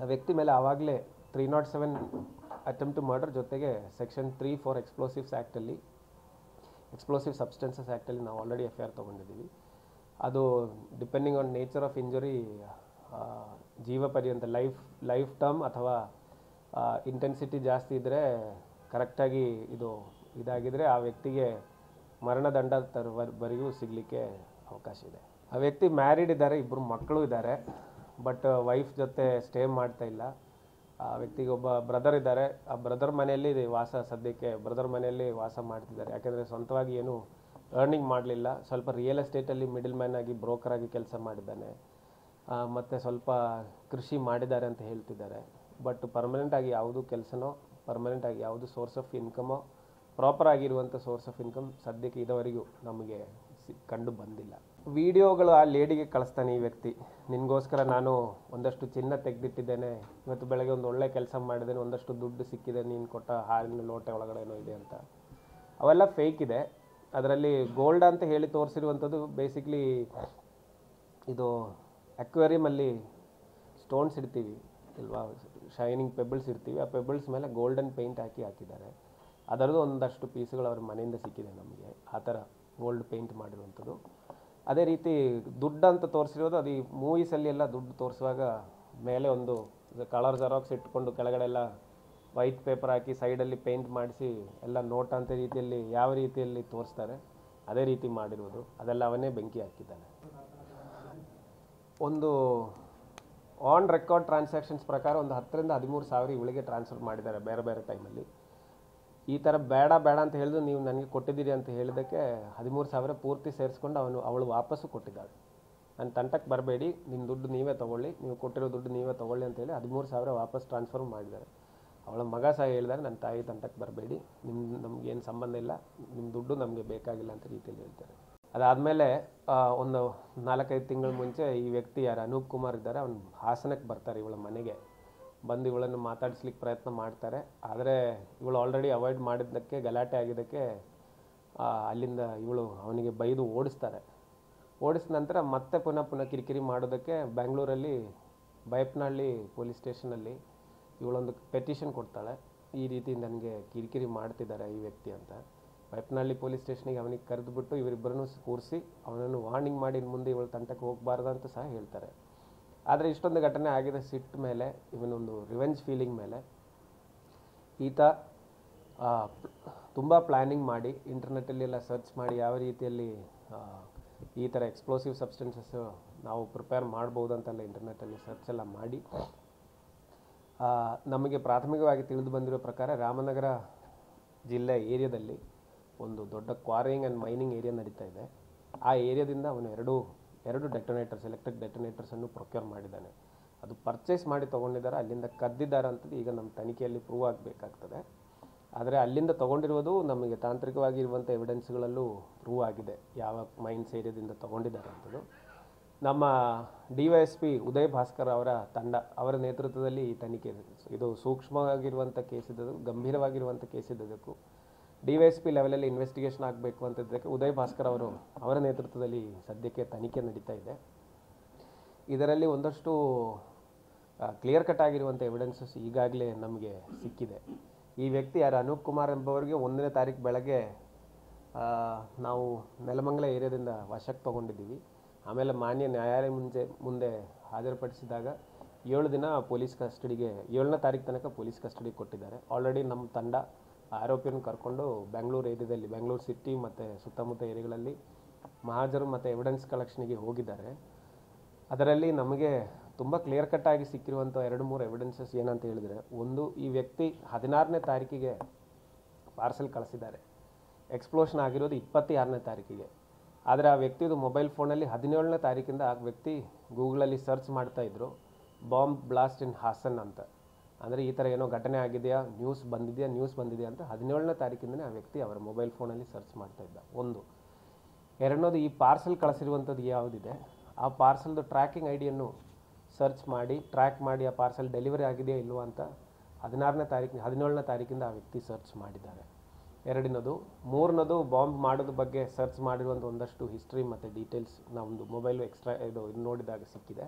ವ್ಯಕ್ತಿ ಮೇಲೆ ಆವಾಗಲೇ three not seven attempt to murder ಜೊತೆಗೆ ಸೆಕ್ಷನ್ ತ್ರೀ ಫೋರ್ ಎಕ್ಸ್ಪ್ಲೋಸಿವ್ಸ್ ಆ್ಯಕ್ಟಲ್ಲಿ ಎಕ್ಸ್ಪ್ಲೋಸಿವ್ ಸಬ್ಸ್ಟೆನ್ಸಸ್ ಆ್ಯಕ್ಟಲ್ಲಿ ನಾವು ಆಲ್ರೆಡಿ ಎಫ್ ಐ ಆರ್ ತೊಗೊಂಡಿದ್ದೀವಿ ಅದು depending on nature of injury ಜೀವ ಪರ್ಯಂತ ಲೈಫ್ ಲೈಫ್ ಟರ್ಮ್ ಅಥವಾ ಇಂಟೆನ್ಸಿಟಿ ಜಾಸ್ತಿ ಇದ್ದರೆ ಕರೆಕ್ಟಾಗಿ ಇದು ಇದಾಗಿದ್ದರೆ ಆ ವ್ಯಕ್ತಿಗೆ ಮರಣದಂಡ ತರುವವರೆಗೂ ಸಿಗಲಿಕ್ಕೆ ಅವಕಾಶ ಇದೆ ಆ ವ್ಯಕ್ತಿ ಮ್ಯಾರಿಡ್ ಇದ್ದಾರೆ ಇಬ್ಬರು ಮಕ್ಕಳು ಇದ್ದಾರೆ ಬಟ್ ವೈಫ್ ಜೊತೆ ಸ್ಟೇ ಮಾಡ್ತಾ ಇಲ್ಲ ಆ ವ್ಯಕ್ತಿಗೆ ಒಬ್ಬ ಬ್ರದರ್ ಇದ್ದಾರೆ ಆ ಬ್ರದರ್ ಮನೆಯಲ್ಲಿ ವಾಸ ಸದ್ಯಕ್ಕೆ ಬ್ರದರ್ ಮನೆಯಲ್ಲಿ ವಾಸ ಮಾಡ್ತಿದ್ದಾರೆ ಯಾಕೆಂದರೆ ಸ್ವಂತವಾಗಿ ಏನು ಅರ್ನಿಂಗ್ ಮಾಡಲಿಲ್ಲ ಸ್ವಲ್ಪ ರಿಯಲ್ ಎಸ್ಟೇಟಲ್ಲಿ ಮಿಡಲ್ ಮ್ಯಾನ್ ಆಗಿ ಬ್ರೋಕರ್ ಆಗಿ ಕೆಲಸ ಮಾಡಿದ್ದಾನೆ ಮತ್ತು ಸ್ವಲ್ಪ ಕೃಷಿ ಮಾಡಿದ್ದಾರೆ ಅಂತ ಹೇಳ್ತಿದ್ದಾರೆ ಬಟ್ ಪರ್ಮನೆಂಟ್ ಆಗಿ ಯಾವುದು ಕೆಲಸನೋ ಪರ್ಮನೆಂಟ್ ಆಗಿ ಯಾವುದು ಸೋರ್ಸ್ ಆಫ್ ಇನ್ಕಮೋ ಪ್ರಾಪರ್ ಆಗಿರುವಂಥ ಸೋರ್ಸ್ ಆಫ್ ಇನ್ಕಮ್ ಸದ್ಯಕ್ಕೆ ಇದುವರೆಗೂ ನಮಗೆ ಸಿ ಕಂಡು ಬಂದಿಲ್ಲ ವಿಡಿಯೋಗಳು ಆ ಲೇಡಿಗೆ ಕಳಿಸ್ತಾನೆ ಈ ವ್ಯಕ್ತಿ ನಿನಗೋಸ್ಕರ ನಾನು ಒಂದಷ್ಟು ಚಿನ್ನ ತೆಗೆದಿಟ್ಟಿದ್ದೇನೆ ಇವತ್ತು ಬೆಳಗ್ಗೆ ಒಂದು ಒಳ್ಳೆ ಕೆಲಸ ಮಾಡಿದ್ದೇನೆ ಒಂದಷ್ಟು ದುಡ್ಡು ಸಿಕ್ಕಿದೆ ನೀನು ಕೊಟ್ಟ ಹಾಲಿನ ಲೋಟೆ ಒಳಗಡೆ ಏನೋ ಇದೆ ಅಂತ ಅವೆಲ್ಲ ಫೇಕ್ ಇದೆ ಅದರಲ್ಲಿ ಗೋಲ್ಡ್ ಅಂತ ಹೇಳಿ ತೋರಿಸಿರುವಂಥದ್ದು ಬೇಸಿಕ್ಲಿ ಇದು ಅಕ್ವೇರಿಯಮಲ್ಲಿ ಸ್ಟೋನ್ಸ್ ಇಡ್ತೀವಿ ಇಲ್ವಾ ಶೈನಿಂಗ್ ಪೆಬಲ್ಸ್ ಇರ್ತೀವಿ ಆ ಪೆಬಲ್ಸ್ ಮೇಲೆ ಗೋಲ್ಡನ್ ಪೇಂಟ್ ಹಾಕಿ ಹಾಕಿದ್ದಾರೆ ಅದರದ್ದು ಒಂದಷ್ಟು ಪೀಸ್ಗಳು ಅವ್ರ ಮನೆಯಿಂದ ಸಿಕ್ಕಿದೆ ನಮಗೆ ಆ ಥರ ಗೋಲ್ಡ್ ಪೇಂಟ್ ಮಾಡಿರುವಂಥದ್ದು ಅದೇ ರೀತಿ ದುಡ್ಡು ಅಂತ ತೋರಿಸಿರೋದು ಅದು ಈ ಮೂವೀಸಲ್ಲಿ ಎಲ್ಲ ದುಡ್ಡು ತೋರಿಸುವಾಗ ಮೇಲೆ ಒಂದು ಕಲರ್ ಜೆರಾಕ್ಸ್ ಇಟ್ಕೊಂಡು ಕೆಳಗಡೆ ಎಲ್ಲ ವೈಟ್ ಪೇಪರ್ ಹಾಕಿ ಸೈಡಲ್ಲಿ ಪೇಂಟ್ ಮಾಡಿಸಿ ಎಲ್ಲ ನೋಟ್ ಅಂತ ರೀತಿಯಲ್ಲಿ ಯಾವ ರೀತಿಯಲ್ಲಿ ತೋರಿಸ್ತಾರೆ ಅದೇ ರೀತಿ ಮಾಡಿರೋದು ಅದೆಲ್ಲ ಅವನೇ ಬೆಂಕಿ ಹಾಕಿದ್ದಾನೆ ಒಂದು ಆನ್ ರೆಕಾರ್ಡ್ ಟ್ರಾನ್ಸಾಕ್ಷನ್ಸ್ ಪ್ರಕಾರ ಒಂದು ಹತ್ತರಿಂದ ಹದಿಮೂರು ಸಾವಿರ ಇವಳಿಗೆ ಟ್ರಾನ್ಸ್ಫರ್ ಮಾಡಿದ್ದಾರೆ ಬೇರೆ ಬೇರೆ ಟೈಮಲ್ಲಿ ಈ ಥರ ಬೇಡ ಬೇಡ ಅಂತ ಹೇಳಿದ್ರು ನೀವು ನನಗೆ ಕೊಟ್ಟಿದ್ದೀರಿ ಅಂತ ಹೇಳಿದ್ದಕ್ಕೆ ಹದಿಮೂರು ಸಾವಿರ ಪೂರ್ತಿ ಸೇರಿಸ್ಕೊಂಡು ಅವನು ಅವಳು ವಾಪಸ್ಸು ಕೊಟ್ಟಿದ್ದಾಳೆ ನನ್ನ ತಂಟಕ್ಕೆ ಬರಬೇಡಿ ನಿಮ್ಮ ದುಡ್ಡು ನೀವೇ ತೊಗೊಳ್ಳಿ ನೀವು ಕೊಟ್ಟಿರೋ ದುಡ್ಡು ನೀವೇ ತೊಗೊಳ್ಳಿ ಅಂತ ಹೇಳಿ ಹದಿಮೂರು ಸಾವಿರ ವಾಪಸ್ ಟ್ರಾನ್ಸ್ಫರ್ ಮಾಡಿದ್ದಾರೆ ಅವಳ ಮಗ ಸಹ ಹೇಳಿದ್ದಾರೆ ನನ್ನ ತಾಯಿ ತಂಟಕ್ಕೆ ಬರಬೇಡಿ ನಿಮ್ಮ ನಮಗೇನು ಸಂಬಂಧ ಇಲ್ಲ ನಿಮ್ಮ ದುಡ್ಡು ನಮಗೆ ಬೇಕಾಗಿಲ್ಲ ಅಂತ ರೀತಿಯಲ್ಲಿ ಹೇಳ್ತಾರೆ ಅದಾದಮೇಲೆ ಒಂದು ನಾಲ್ಕೈದು ತಿಂಗಳ ಮುಂಚೆ ಈ ವ್ಯಕ್ತಿ ಯಾರು ಅನೂಪ್ ಕುಮಾರ್ ಇದ್ದಾರೆ ಅವ್ನು ಹಾಸನಕ್ಕೆ ಬರ್ತಾರೆ ಇವಳ ಮನೆಗೆ ಬಂದು ಇವಳನ್ನು ಮಾತಾಡಿಸ್ಲಿಕ್ಕೆ ಪ್ರಯತ್ನ ಮಾಡ್ತಾರೆ ಆದರೆ ಇವಳು ಆಲ್ರೆಡಿ ಅವಾಯ್ಡ್ ಮಾಡಿದ್ದಕ್ಕೆ ಗಲಾಟೆ ಆಗಿದ್ದಕ್ಕೆ ಆ, ಅಲ್ಲಿಂದ ಇವಳು ಅವನಿಗೆ ಬೈದು ಓಡಿಸ್ತಾರೆ ಓಡಿಸಿದ ನಂತರ ಮತ್ತೆ ಪುನಃ ಪುನಃ ಕಿರಿಕಿರಿ ಮಾಡೋದಕ್ಕೆ ಬೆಂಗಳೂರಲ್ಲಿ ಬೈಪ್ನಹಳ್ಳಿ ಪೊಲೀಸ್ ಸ್ಟೇಷನಲ್ಲಿ ಇವಳೊಂದು ಪೆಟಿಷನ್ ಕೊಡ್ತಾಳೆ ಈ ರೀತಿ ನನಗೆ ಕಿರಿಕಿರಿ ಮಾಡ್ತಿದ್ದಾರೆ ಈ ವ್ಯಕ್ತಿ ಅಂತ ಬೈಪ್ನಹಳ್ಳಿ ಪೊಲೀಸ್ ಸ್ಟೇಷನಿಗೆ ಅವನಿಗೆ ಕರೆದುಬಿಟ್ಟು ಇವರಿಬ್ಬರನ್ನು ಕೂರಿಸಿ ಅವನನ್ನು ವಾರ್ನಿಂಗ್ ಮಾಡಿ ಇನ್ನು ಮುಂದೆ ಇವಳು ತಂಟಕ್ಕೆ ಹೋಗಬಾರ್ದು ಅಂತ ಸಹ ಹೇಳ್ತಾರೆ ಆದರೆ ಇಷ್ಟೊಂದು ಘಟನೆ ಆಗಿದೆ ಸಿಟ್ಟ ಮೇಲೆ ಇವನೊಂದು ರಿವೆಂಜ್ ಫೀಲಿಂಗ್ ಮೇಲೆ ಈತ ತುಂಬ ಪ್ಲ್ಯಾನಿಂಗ್ ಮಾಡಿ ಇಂಟರ್ನೆಟ್ಟಲ್ಲಿ ಎಲ್ಲ ಸರ್ಚ್ ಮಾಡಿ ಯಾವ ರೀತಿಯಲ್ಲಿ ಆ, ಈ ಥರ ಎಕ್ಸ್ಪ್ಲೋಸಿವ್ ಸಬ್ಸ್ಟೆನ್ಸಸ್ಸು ನಾವು ಪ್ರಿಪೇರ್ ಮಾಡ್ಬೋದು ಅಂತೆಲ್ಲ ಇಂಟರ್ನೆಟ್ಟಲ್ಲಿ ಸರ್ಚ್ ಎಲ್ಲ ಮಾಡಿ ಆ, ನಮಗೆ ಪ್ರಾಥಮಿಕವಾಗಿ ತಿಳಿದು ಬಂದಿರೋ ಪ್ರಕಾರ ರಾಮನಗರ ಜಿಲ್ಲೆ ಏರಿಯಾದಲ್ಲಿ ಒಂದು ದೊಡ್ಡ ಕ್ವಾರಿಂಗ್ ಆ್ಯಂಡ್ ಮೈನಿಂಗ್ ಏರಿಯಾ ನಡೀತಾ ಇದೆ ಆ ಏರಿಯಾದಿಂದ ಅವನು ಎರಡು ಎರಡು ಡೆಟೊನೇಟರ್ಸ್ ಎಲೆಕ್ಟ್ರಿಕ್ ಡೆಟೊನೇಟರ್ಸನ್ನು ಪ್ರೊಕ್ಯೂರ್ ಮಾಡಿದ್ದಾನೆ ಅದು ಪರ್ಚೇಸ್ ಮಾಡಿ ತೊಗೊಂಡಿದ್ದಾರೆ ಅಲ್ಲಿಂದ ಕದ್ದಿದ್ದಾರೆ ಅಂತದ್ದು ಈಗ ನಮ್ಮ ತನಿಖೆಯಲ್ಲಿ ಪ್ರೂವ್ ಆಗಬೇಕಾಗ್ತದೆ ಆದರೆ ಅಲ್ಲಿಂದ ತೊಗೊಂಡಿರುವುದು ನಮಗೆ ತಾಂತ್ರಿಕವಾಗಿ ಇರುವಂಥ ಎವಿಡೆನ್ಸ್ಗಳಲ್ಲೂ ಪ್ರೂವ್ ಆಗಿದೆ ಯಾವ ಮೈನ್ಸ್ ಏರಿಯಾದಿಂದ ತೊಗೊಂಡಿದ್ದಾರೆ ಅಂತದ್ದು ನಮ್ಮ D Y S P Uday Bhaskar ಅವರ ತಂಡ ಅವರ ನೇತೃತ್ವದಲ್ಲಿ ಈ ತನಿಖೆ ಇದೆ. ಇದು ಸೂಕ್ಷ್ಮವಾಗಿರುವಂಥ ಕೇಸ್ ಇದ್ದದ್ದು ಗಂಭೀರವಾಗಿರುವಂಥ ಕೇಸ್ ಇದ್ದದಕ್ಕೂ ಡಿ ವೈ ಎಸ್ ಪಿ ಲೆವೆಲಲ್ಲಿ ಇನ್ವೆಸ್ಟಿಗೇಷನ್ ಆಗಬೇಕು ಅಂತಿದ್ದಕ್ಕೆ ಉದಯ್ ಭಾಸ್ಕರ್ ಅವರು ಅವರ ನೇತೃತ್ವದಲ್ಲಿ ಸದ್ಯಕ್ಕೆ ತನಿಖೆ ನಡೀತಾ ಇದೆ ಇದರಲ್ಲಿ ಒಂದಷ್ಟು ಕ್ಲಿಯರ್ ಕಟ್ ಆಗಿರುವಂಥ ಎವಿಡೆನ್ಸಸ್ ಈಗಾಗಲೇ ನಮಗೆ ಸಿಕ್ಕಿದೆ ಈ ವ್ಯಕ್ತಿ ಯಾರು ಅನೂಪ್ ಕುಮಾರ್ ಎಂಬವರಿಗೆ ಒಂದನೇ ತಾರೀಕು ಬೆಳಗ್ಗೆ ಆ, ನಾವು ನೆಲಮಂಗಲ ಏರಿಯಾದಿಂದ ವಶಕ್ಕೆ ತೊಗೊಂಡಿದ್ದೀವಿ ಆಮೇಲೆ ಮಾನ್ಯ ನ್ಯಾಯಾಲಯ ಮುಂಚೆ ಮುಂದೆ ಹಾಜರುಪಡಿಸಿದಾಗ ಏಳು ದಿನ ಪೊಲೀಸ್ ಕಸ್ಟಡಿಗೆ ಏಳನೇ ತಾರೀಕು ತನಕ ಪೊಲೀಸ್ ಕಸ್ಟಡಿಗೆ ಕೊಟ್ಟಿದ್ದಾರೆ ಆಲ್ರೆಡಿ ನಮ್ಮ ತಂಡ ಆರೋಪಿಯನ್ನು ಕರ್ಕೊಂಡು ಬೆಂಗಳೂರು ಏರಿಯಾದಲ್ಲಿ ಬೆಂಗಳೂರು ಸಿಟಿ ಮತ್ತು ಸುತ್ತಮುತ್ತ ಏರಿಯಾಗಳಲ್ಲಿ ಮಹಾಜರು ಮತ್ತು ಎವಿಡೆನ್ಸ್ ಕಲೆಕ್ಷನ್ಗೆ ಹೋಗಿದ್ದಾರೆ ಅದರಲ್ಲಿ ನಮಗೆ ತುಂಬ ಕ್ಲಿಯರ್ ಕಟ್ ಆಗಿ ಸಿಕ್ಕಿರುವಂಥ ಎರಡು ಮೂರು ಎವಿಡೆನ್ಸಸ್ ಏನಂತ ಹೇಳಿದರೆ ಒಂದು ಈ ವ್ಯಕ್ತಿ ಹದಿನಾರನೇ ತಾರೀಕಿಗೆ ಪಾರ್ಸೆಲ್ ಕಳಿಸಿದ್ದಾರೆ ಎಕ್ಸ್ಪ್ಲೋಷನ್ ಆಗಿರೋದು ಇಪ್ಪತ್ತಾರನೇ ತಾರೀಕಿಗೆ ಆದರೆ ಆ ವ್ಯಕ್ತಿದು ಮೊಬೈಲ್ ಫೋನಲ್ಲಿ ಹದಿನೇಳನೇ ತಾರೀಕಿಂದ ಆ ವ್ಯಕ್ತಿ ಗೂಗಲಲ್ಲಿ ಸರ್ಚ್ ಮಾಡ್ತಾ ಇದ್ರು ಬಾಂಬ್ ಬ್ಲಾಸ್ಟ್ ಇನ್ ಹಾಸನ್ ಅಂತ ಅಂದರೆ ಈ ಥರ ಏನೋ ಘಟನೆ ಆಗಿದೆಯಾ ನ್ಯೂಸ್ ಬಂದಿದೆಯಾ ನ್ಯೂಸ್ ಬಂದಿದೆಯಾ ಅಂತ ಹದಿನೇಳನೇ ತಾರೀಕಿಂದನೇ ಆ ವ್ಯಕ್ತಿ ಅವರ ಮೊಬೈಲ್ ಫೋನಲ್ಲಿ ಸರ್ಚ್ ಮಾಡ್ತಾ ಇದ್ದ ಒಂದು ಎರಡನೇದು ಈ ಪಾರ್ಸೆಲ್ ಕಳಿಸಿರುವಂಥದ್ದು ಯಾವುದಿದೆ ಆ ಪಾರ್ಸಲ್ದು ಟ್ರ್ಯಾಕಿಂಗ್ ಐ ಡಿಯನ್ನು ಸರ್ಚ್ ಮಾಡಿ ಟ್ರ್ಯಾಕ್ ಮಾಡಿ ಆ ಪಾರ್ಸೆಲ್ ಡೆಲಿವರಿ ಆಗಿದೆಯಾ ಇಲ್ವಾ ಅಂತ ಹದಿನಾರನೇ ತಾರೀಕು ಹದಿನೇಳನೇ ತಾರೀಕಿಂದ ಆ ವ್ಯಕ್ತಿ ಸರ್ಚ್ ಮಾಡಿದ್ದಾರೆ ಎರಡನೇದು ಮೂರನೇದು ಬಾಂಬ್ ಮಾಡೋದ್ರ ಬಗ್ಗೆ ಸರ್ಚ್ ಮಾಡಿರುವಂಥ ಒಂದಷ್ಟು ಹಿಸ್ಟ್ರಿ ಮತ್ತು ಡೀಟೇಲ್ಸ್ ನಮ್ಮದು ಮೊಬೈಲು ಎಕ್ಸ್ಟ್ರಾ ಇದು ಇದು ನೋಡಿದಾಗ ಸಿಕ್ಕಿದೆ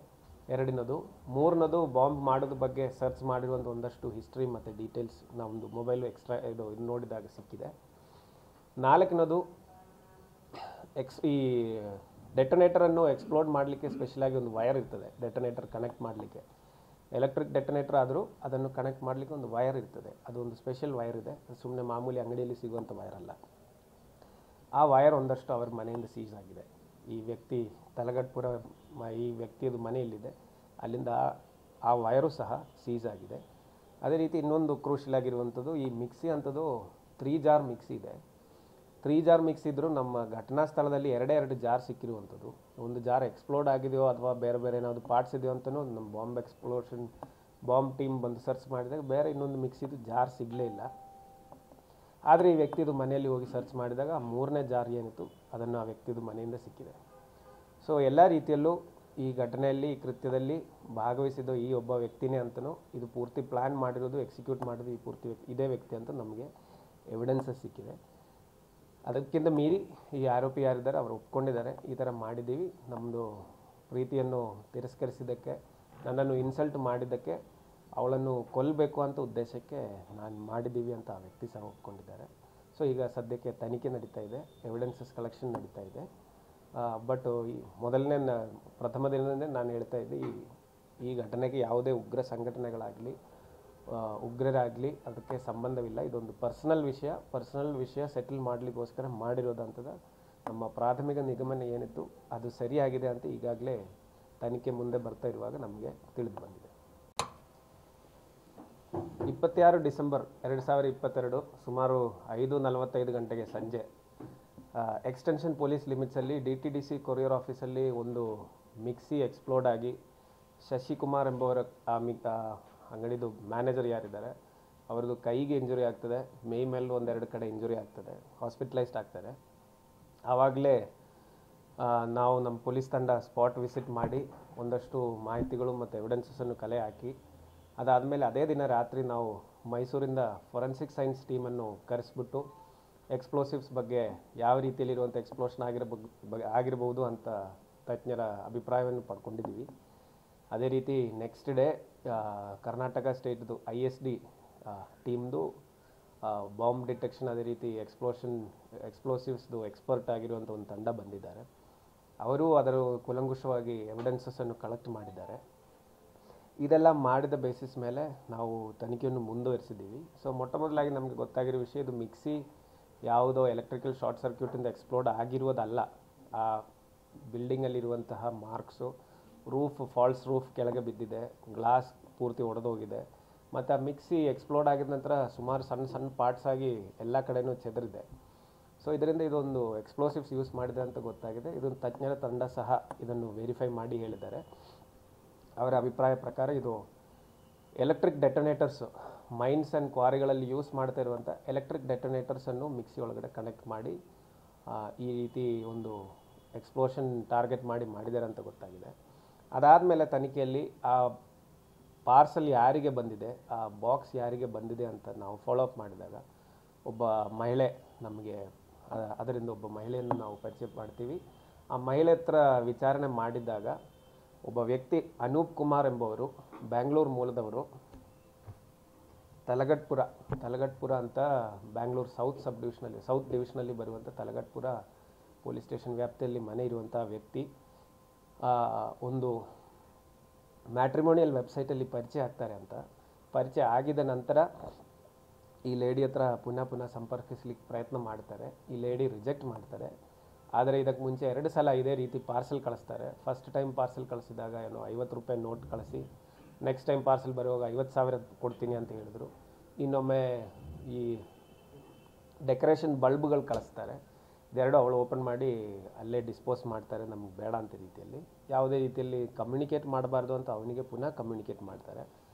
ಎರಡನೇದು ಮೂರನೇದು ಬಾಂಬ್ ಮಾಡೋದ್ರ ಬಗ್ಗೆ ಸರ್ಚ್ ಮಾಡಿರುವಂಥ ಒಂದಷ್ಟು ಹಿಸ್ಟ್ರಿ ಮತ್ತು ಡೀಟೇಲ್ಸ್ ನಮ್ಮದು ಮೊಬೈಲು ಎಕ್ಸ್ಟ್ರಾ ಇದು ಇದು ನೋಡಿದಾಗ ಸಿಕ್ಕಿದೆ ನಾಲ್ಕನೇದು ಎಕ್ಸ್ ಈ ಡೆಟನೇಟರನ್ನು ಎಕ್ಸ್ಪ್ಲೋಡ್ ಮಾಡಲಿಕ್ಕೆ ಸ್ಪೆಷಲಾಗಿ ಒಂದು ವಯರ್ ಇರ್ತದೆ ಡೆಟನೇಟರ್ ಕನೆಕ್ಟ್ ಮಾಡಲಿಕ್ಕೆ ಎಲೆಕ್ಟ್ರಿಕ್ ಡೆಟನೇಟರ್ ಆದರೂ ಅದನ್ನು ಕನೆಕ್ಟ್ ಮಾಡಲಿಕ್ಕೆ ಒಂದು ವಯರ್ ಇರ್ತದೆ ಅದು ಒಂದು ಸ್ಪೆಷಲ್ ವಯರ್ ಇದೆ ಸುಮ್ಮನೆ ಮಾಮೂಲಿ ಅಂಗಡಿಯಲ್ಲಿ ಸಿಗುವಂಥ ವಯರ್ ಅಲ್ಲ ಆ ವಯರ್ ಒಂದಷ್ಟು ಅವರ ಮನೆಯಿಂದ ಸೀಸ್ ಆಗಿದೆ ಈ ವ್ಯಕ್ತಿ ತಲಗಟ್ಪುರ ಮ- ಈ ವ್ಯಕ್ತಿಯದು ಮನೆಯಲ್ಲಿದೆ ಅಲ್ಲಿಂದ ಆ- ಆ ವಯರು ಸಹ ಸೀಸ್ ಆಗಿದೆ ಅದೇ ರೀತಿ ಇನ್ನೊಂದು ಕ್ರೂಷಿಯಲ್ ಆಗಿರುವಂಥದ್ದು ಈ ಮಿಕ್ಸಿ ಅಂಥದ್ದು ತ್ರೀ ಜಾರ್ ಮಿಕ್ಸಿ ಇದೆ ತ್ರೀ ಜಾರ್ ಮಿಕ್ಸ್ ಇದ್ದರೂ ನಮ್ಮ ಘಟನಾ ಸ್ಥಳದಲ್ಲಿ ಎರಡೇ ಎರಡು ಜಾರ್ ಸಿಕ್ಕಿರುವಂಥದ್ದು ಒಂದು ಜಾರ್ ಎಕ್ಸ್ಪ್ಲೋಡ್ ಆಗಿದೆಯೋ ಅಥವಾ ಬೇರೆ ಬೇರೆ ಏನಾದರೂ ಪಾರ್ಟ್ಸ್ ಇದೆಯೋ ಅಂತಲೂ ನಮ್ಮ ಬಾಂಬ್ ಎಕ್ಸ್ಪ್ಲೋಷನ್ ಬಾಂಬ್ ಟೀಮ್ ಬಂದು ಸರ್ಚ್ ಮಾಡಿದಾಗ ಬೇರೆ ಇನ್ನೊಂದು ಮಿಕ್ಸಿದು ಜಾರ್ ಸಿಗಲೇ ಇಲ್ಲ ಆದರೆ ಈ ವ್ಯಕ್ತಿದು ಮನೆಯಲ್ಲಿ ಹೋಗಿ ಸರ್ಚ್ ಮಾಡಿದಾಗ ಆ ಮೂರನೇ ಜಾರ್ ಏನಿತ್ತು ಅದನ್ನು ಆ ವ್ಯಕ್ತಿದು ಮನೆಯಿಂದ ಸಿಕ್ಕಿದೆ ಸೊ ಎಲ್ಲ ರೀತಿಯಲ್ಲೂ ಈ ಘಟನೆಯಲ್ಲಿ ಈ ಕೃತ್ಯದಲ್ಲಿ ಭಾಗವಹಿಸಿದ ಈ ಒಬ್ಬ ವ್ಯಕ್ತಿನೇ ಅಂತಲೂ ಇದು ಪೂರ್ತಿ ಪ್ಲ್ಯಾನ್ ಮಾಡಿರೋದು ಎಕ್ಸಿಕ್ಯೂಟ್ ಮಾಡಿರೋದು ಈ ಪೂರ್ತಿ ವ್ಯಕ್ತಿ ಇದೇ ವ್ಯಕ್ತಿ ಅಂತ ನಮಗೆ ಎವಿಡೆನ್ಸಸ್ ಸಿಕ್ಕಿದೆ ಅದಕ್ಕಿಂತ ಮೀರಿ ಈ ಆರೋಪಿ ಯಾರಿದ್ದಾರೆ ಅವರು ಒಪ್ಕೊಂಡಿದ್ದಾರೆ ಈ ಥರ ಮಾಡಿದ್ದೀವಿ ನಮ್ಮದು ಪ್ರೀತಿಯನ್ನು ತಿರಸ್ಕರಿಸಿದ್ದಕ್ಕೆ ನನ್ನನ್ನು ಇನ್ಸಲ್ಟ್ ಮಾಡಿದ್ದಕ್ಕೆ ಅವಳನ್ನು ಕೊಲ್ಲಬೇಕು ಅಂತ ಉದ್ದೇಶಕ್ಕೆ ನಾನು ಮಾಡಿದ್ದೀವಿ ಅಂತ ಆ ವ್ಯಕ್ತಿ ಸಹ ಒಪ್ಕೊಂಡಿದ್ದಾರೆ ಸೊ ಈಗ ಸದ್ಯಕ್ಕೆ ತನಿಖೆ ನಡೀತಾ ಇದೆ ಎವಿಡೆನ್ಸಸ್ ಕಲೆಕ್ಷನ್ ನಡೀತಾ ಇದೆ ಬಟ್ ಈ ಮೊದಲನೇ ನ- ಪ್ರಥಮ ದಿನದಿಂದ ನಾನು ಹೇಳ್ತಾ ಇದ್ದೆ ಈ ಈ ಘಟನೆಗೆ ಯಾವುದೇ ಉಗ್ರ ಸಂಘಟನೆಗಳಾಗಲಿ ಉಗ್ರರಾಗಲಿ ಅದಕ್ಕೆ ಸಂಬಂಧವಿಲ್ಲ ಇದೊಂದು ಪರ್ಸನಲ್ ವಿಷಯ ಪರ್ಸನಲ್ ವಿಷಯ ಸೆಟಲ್ ಮಾಡಲಿಕ್ಕೋಸ್ಕರ ಮಾಡಿರೋದಂಥದ್ದು ನಮ್ಮ ಪ್ರಾಥಮಿಕ ನಿಗಮನ ಏನಿತ್ತು ಅದು ಸರಿಯಾಗಿದೆ ಅಂತ ಈಗಾಗಲೇ ತನಿಖೆ ಮುಂದೆ ಬರ್ತಾ ಇರುವಾಗ ನಮಗೆ ತಿಳಿದು ಬಂದಿದೆ ಇಪ್ಪತ್ತಾರು ಡಿಸೆಂಬರ್ ಎರಡು ಸಾವಿರ ಇಪ್ಪತ್ತೆರಡು ಸುಮಾರು ಐದು ನಲವತ್ತೈದು ಗಂಟೆಗೆ ಸಂಜೆ ಎಕ್ಸ್ಟೆನ್ಷನ್ ಪೊಲೀಸ್ ಲಿಮಿಟ್ಸಲ್ಲಿ D T D C courier ಆಫೀಸಲ್ಲಿ ಒಂದು ಮಿಕ್ಸಿ ಎಕ್ಸ್ಪ್ಲೋಡ್ ಆಗಿ ಶಶಿಕುಮಾರ್ ಎಂಬುವರ ಆ ಮಿ ಆ ಅಂಗಡಿದು ಮ್ಯಾನೇಜರ್ ಯಾರಿದ್ದಾರೆ ಅವ್ರದ್ದು ಕೈಗೆ ಇಂಜುರಿ ಆಗ್ತದೆ ಮೈ ಮೇಲೂ ಒಂದೆರಡು ಕಡೆ ಇಂಜುರಿ ಆಗ್ತದೆ ಹಾಸ್ಪಿಟಲೈಸ್ಡ್ ಆಗ್ತಾರೆ ಆವಾಗಲೇ ನಾವು ನಮ್ಮ ಪೊಲೀಸ್ ತಂಡ ಸ್ಪಾಟ್ ವಿಸಿಟ್ ಮಾಡಿ ಒಂದಷ್ಟು ಮಾಹಿತಿಗಳು ಮತ್ತು ಎವಿಡೆನ್ಸಸನ್ನು ಕಲೆ ಹಾಕಿ ಅದಾದಮೇಲೆ ಅದೇ ದಿನ ರಾತ್ರಿ ನಾವು ಮೈಸೂರಿಂದ ಫೊರೆನ್ಸಿಕ್ ಸೈನ್ಸ್ ಟೀಮನ್ನು ಕರೆಸ್ಬಿಟ್ಟು ಎಕ್ಸ್ಪ್ಲೋಸಿವ್ಸ್ ಬಗ್ಗೆ ಯಾವ ರೀತಿಯಲ್ಲಿರುವಂಥ ಎಕ್ಸ್ಪ್ಲೋಷನ್ ಆಗಿರಬ ಬಗ್ಗೆ ಆಗಿರ್ಬೋದು ಅಂತ ತಜ್ಞರ ಅಭಿಪ್ರಾಯವನ್ನು ಪಡ್ಕೊಂಡಿದ್ದೀವಿ ಅದೇ ರೀತಿ ನೆಕ್ಸ್ಟ್ ಡೇ ಕರ್ನಾಟಕ ಸ್ಟೇಟ್ದು ಐ ಎಸ್ ಡಿ ಟೀಮ್ದು ಬಾಂಬ್ ಡಿಟೆಕ್ಷನ್ ಅದೇ ರೀತಿ ಎಕ್ಸ್ಪ್ಲೋಷನ್ ಎಕ್ಸ್ಪ್ಲೋಸಿವ್ಸ್ದು ಎಕ್ಸ್ಪರ್ಟ್ ಆಗಿರುವಂಥ ಒಂದು ತಂಡ ಬಂದಿದ್ದಾರೆ ಅವರು ಅದರ ಕುಲಂಕುಷವಾಗಿ ಎವಿಡೆನ್ಸಸ್ಸನ್ನು ಕಲೆಕ್ಟ್ ಮಾಡಿದ್ದಾರೆ ಇದೆಲ್ಲ ಮಾಡಿದ ಬೇಸಿಸ್ ಮೇಲೆ ನಾವು ತನಿಖೆಯನ್ನು ಮುಂದುವರಿಸಿದ್ದೀವಿ ಸೊ ಮೊಟ್ಟ ಮೊದಲಾಗಿ ನಮಗೆ ಗೊತ್ತಾಗಿರೋ ವಿಷಯ ಇದು ಮಿಕ್ಸಿ ಯಾವುದೋ ಎಲೆಕ್ಟ್ರಿಕಲ್ ಶಾರ್ಟ್ ಸರ್ಕ್ಯೂಟಿಂದ ಎಕ್ಸ್ಪ್ಲೋಡ್ ಆಗಿರುವುದಲ್ಲ ಆ ಬಿಲ್ಡಿಂಗಲ್ಲಿರುವಂತಹ ಮಾರ್ಕ್ಸು ರೂಫ್ ಫಾಲ್ಸ್ ರೂಫ್ ಕೆಳಗೆ ಬಿದ್ದಿದೆ ಗ್ಲಾಸ್ ಪೂರ್ತಿ ಒಡೆದೋಗಿದೆ ಮತ್ತು ಆ ಮಿಕ್ಸಿ ಎಕ್ಸ್ಪ್ಲೋಡ್ ಆಗಿದ ನಂತರ ಸುಮಾರು ಸಣ್ಣ ಸಣ್ಣ ಪಾರ್ಟ್ಸ್ ಆಗಿ ಎಲ್ಲ ಕಡೆನೂ ಚೆದರಿದೆ ಸೊ ಇದರಿಂದ ಇದೊಂದು ಎಕ್ಸ್ಪ್ಲೋಸಿವ್ಸ್ ಯೂಸ್ ಮಾಡಿದೆ ಅಂತ ಗೊತ್ತಾಗಿದೆ ಇದೊಂದು ತಜ್ಞರ ತಂಡ ಸಹ ಇದನ್ನು ವೆರಿಫೈ ಮಾಡಿ ಹೇಳಿದ್ದಾರೆ ಅವರ ಅಭಿಪ್ರಾಯ ಪ್ರಕಾರ ಇದು ಎಲೆಕ್ಟ್ರಿಕ್ ಡೆಟೊನೇಟರ್ಸು ಮೈನ್ಸ್ ಆ್ಯಂಡ್ ಕ್ವಾರಿಗಳಲ್ಲಿ ಯೂಸ್ ಮಾಡ್ತಾ ಇರುವಂಥ ಎಲೆಕ್ಟ್ರಿಕ್ ಡೆಟೊನೇಟರ್ಸನ್ನು ಮಿಕ್ಸಿ ಒಳಗಡೆ ಕನೆಕ್ಟ್ ಮಾಡಿ ಆ, ಈ ರೀತಿ ಒಂದು ಎಕ್ಸ್ಪ್ಲೋಷನ್ ಟಾರ್ಗೆಟ್ ಮಾಡಿ ಮಾಡಿದ್ದಾರೆ ಅಂತ ಗೊತ್ತಾಗಿದೆ ಅದಾದಮೇಲೆ ತನಿಖೆಯಲ್ಲಿ ಆ ಪಾರ್ಸಲ್ ಯಾರಿಗೆ ಬಂದಿದೆ ಆ ಬಾಕ್ಸ್ ಯಾರಿಗೆ ಬಂದಿದೆ ಅಂತ ನಾವು ಫಾಲೋ ಅಪ್ ಮಾಡಿದಾಗ ಒಬ್ಬ ಮಹಿಳೆ ನಮಗೆ ಅ- ಅದರಿಂದ ಒಬ್ಬ ಮಹಿಳೆಯನ್ನು ನಾವು ಪರಿಚಯ ಮಾಡ್ತೀವಿ ಆ ಮಹಿಳೆ ಹತ್ರ ವಿಚಾರಣೆ ಮಾಡಿದ್ದಾಗ ಒಬ್ಬ ವ್ಯಕ್ತಿ ಅನೂಪ್ ಕುಮಾರ್ ಎಂಬುವರು ಬ್ಯಾಂಗ್ಳೂರು ಮೂಲದವರು ತಲಗಟ್ಪುರ ತಲಗಟ್ಪುರ ಅಂತ ಬ್ಯಾಂಗ್ಳೂರು ಸೌತ್ ಸಬ್ ಡಿವಿಷನಲ್ಲಿ ಸೌತ್ ಡಿವಿಷನಲ್ಲಿ ಬರುವಂಥ ತಲಗಟ್ಪುರ ಪೊಲೀಸ್ ಸ್ಟೇಷನ್ ವ್ಯಾಪ್ತಿಯಲ್ಲಿ ಮನೆ ಇರುವಂಥ ವ್ಯಕ್ತಿ ಆ, ಒಂದು ಮ್ಯಾಟ್ರಿಮೋನಿಯಲ್ ವೆಬ್ಸೈಟಲ್ಲಿ ಪರಿಚಯ ಆಗ್ತಾರೆ ಅಂತ ಪರಿಚಯ ಆಗಿದ ನಂತರ ಈ ಲೇಡಿ ಹತ್ರ ಪುನಃ ಪುನಃ ಸಂಪರ್ಕಿಸ್ಲಿಕ್ಕೆ ಪ್ರಯತ್ನ ಮಾಡ್ತಾರೆ ಈ ಲೇಡಿ ರಿಜೆಕ್ಟ್ ಮಾಡ್ತಾರೆ ಆದರೆ ಇದಕ್ಕೆ ಮುಂಚೆ ಎರಡು ಸಲ ಇದೇ ರೀತಿ ಪಾರ್ಸೆಲ್ ಕಳಿಸ್ತಾರೆ ಫಸ್ಟ್ ಟೈಮ್ ಪಾರ್ಸೆಲ್ ಕಳಿಸಿದಾಗ ಏನೋ ಐವತ್ತು ರೂಪಾಯಿ ನೋಟ್ ಕಳಿಸಿ ನೆಕ್ಸ್ಟ್ ಟೈಮ್ ಪಾರ್ಸೆಲ್ ಬರುವಾಗ ಐವತ್ತು ಸಾವಿರ ಕೊಡ್ತೀನಿ ಅಂತ ಹೇಳಿದ್ರು ಇನ್ನೊಮ್ಮೆ ಈ ಡೆಕೋರೇಷನ್ ಬಲ್ಬ್ಗಳು ಕಳಿಸ್ತಾರೆ ಇದೆರಡು ಅವಳು ಓಪನ್ ಮಾಡಿ ಅಲ್ಲೇ ಡಿಸ್ಪೋಸ್ ಮಾಡ್ತಾರೆ ನಮ್ಗೆ ಬೇಡ ಅಂತ ರೀತಿಯಲ್ಲಿ ಯಾವುದೇ ರೀತಿಯಲ್ಲಿ ಕಮ್ಯುನಿಕೇಟ್ ಮಾಡಬಾರ್ದು ಅಂತ ಅವನಿಗೆ ಪುನಃ ಕಮ್ಯುನಿಕೇಟ್ ಮಾಡ್ತಾರೆ